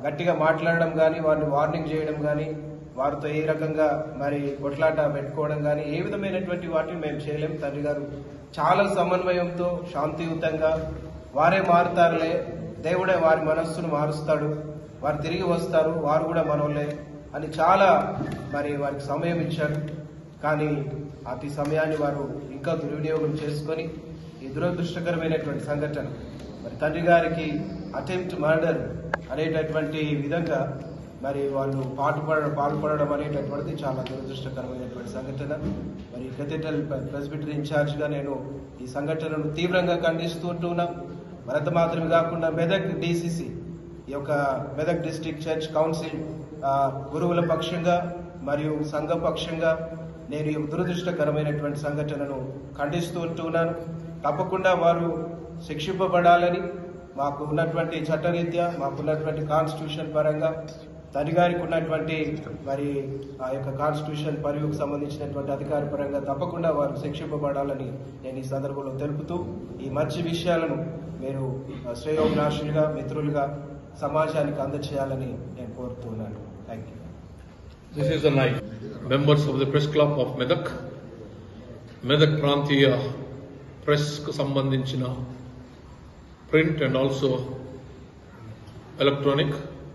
గట్టిగా మాట్లాడడం కానీ వారిని వార్నింగ్ చేయడం కానీ వారితో ఏ రకంగా మరి కొట్లాట పెట్టుకోవడం కానీ ఏ విధమైనటువంటి వాటిని మేము చేయలేం తండ్రి గారు చాలా సమన్వయంతో శాంతియుతంగా వారే మారుతారులే దేవుడే వారి మనస్సును మారుస్తాడు వారు తిరిగి వస్తారు వారు కూడా మనోళ్ళే అని చాలా మరి వారికి సమయం ఇచ్చారు కానీ అతి సమయాన్ని వారు ఇంకా దుర్వినియోగం చేసుకొని ఈ దురదృష్టకరమైనటువంటి సంఘటన మరి తండ్రి గారికి అటెంప్ట్ మర్డర్ అనేటటువంటి విధంగా మరి వాళ్ళు పాటుపడ పాల్పడడం అనేటటువంటిది చాలా దురదృష్టకరమైనటువంటి సంఘటన మరి కెథీడ్రల్ ప్రెసిబిటరీ ఇన్ఛార్జ్గా నేను ఈ సంఘటనను తీవ్రంగా ఖండిస్తూ ఉంటున్నాం మరంత మాత్రమే కాకుండా మెదక్ డిసిసి ఈ యొక్క మెదక్ డిస్ట్రిక్ట్ చర్చ్ కౌన్సిల్ ఆ, గురువుల పక్షంగా మరియు సంఘ పక్షంగా నేను ఈ దురదృష్టకరమైనటువంటి సంఘటనను ఖండిస్తూ ఉంటున్నాను తప్పకుండా వారు శిక్షింపబడాలని మాకు ఉన్నటువంటి చట్టరీత్యా మాకు ఉన్నటువంటి కాన్స్టిట్యూషన్ పరంగా తని గారికి ఉన్నటువంటి మరి ఆ యొక్క కాన్స్టిట్యూషన్ పరివుకు సంబంధించినటువంటి అధికార పరంగా తప్పకుండా వారు శిక్షింపబడాలని నేను ఈ సందర్భంలో తెలుపుతూ ఈ మంచి విషయాలను మీరు ఆ, శ్రేయోభిలాషులుగా మిత్రులుగా సమాజానికి అందచేయాలని నేను కోరుతున్నాను thank you This is the night. Members of the Press Club of Medak, Medak ప్రాంతీయ ప్రెస్కు సంబంధించిన ప్రింట్ అండ్ ఆల్సో ఎలక్ట్రానిక్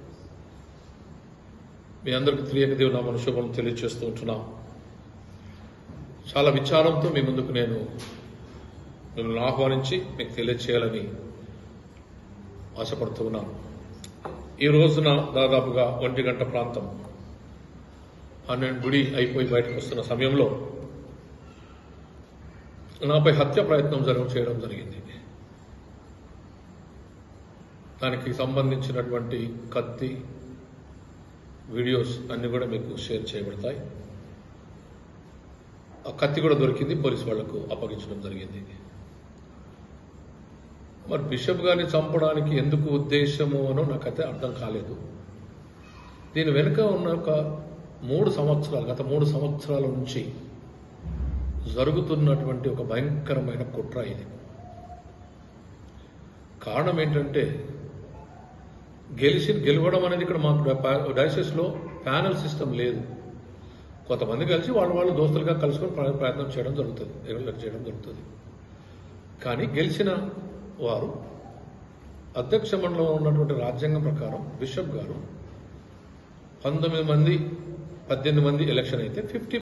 మీ అందరికీ తెలియక దేవుని నామను శుభం తెలియజేస్తూ ఉంటున్నాం చాలా విచారంతో మీ ముందుకు నేను మిమ్మల్ని ఆహ్వానించి మీకు తెలియచేయాలని ఆశపడుతూ ఉన్నాను ఈ రోజున దాదాపుగా ఒంటి గంట ప్రాంతం పన్నెండు గుడి అయిపోయి బయటకు వస్తున్న సమయంలో నాపై హత్య ప్రయత్నం జరగ చేయడం జరిగింది దానికి సంబంధించినటువంటి కత్తి వీడియోస్ అన్ని కూడా మీకు షేర్ చేయబడతాయి ఆ కత్తి కూడా దొరికింది పోలీసు వాళ్లకు అప్పగించడం జరిగింది మరి బిషప్ గారిని చంపడానికి ఎందుకు ఉద్దేశము అనో నాకైతే అర్థం కాలేదు దీని వెనుక ఉన్న ఒక మూడు సంవత్సరాలు గత మూడు సంవత్సరాల నుంచి జరుగుతున్నటువంటి ఒక భయంకరమైన కుట్ర ఇది కారణం ఏంటంటే గెలిచి గెలవడం అనేది ఇక్కడ మాకు డైసెస్ లో ప్యానల్ సిస్టమ్ లేదు కొంతమంది కలిసి వాళ్ళ వాళ్ళు దోస్తులుగా కలుసుకొని ప్ర- ప్రయత్నం చేయడం జరుగుతుంది ఎన్నికలు చేయడం జరుగుతుంది కానీ గెలిచిన వారు అధ్యక్ష మండలంలో ఉన్నటువంటి రాజ్యాంగం ప్రకారం బిషప్ గారు పంతొమ్మిది మంది పద్దెనిమిది మంది ఎలక్షన్ అయితే ఫిఫ్టీ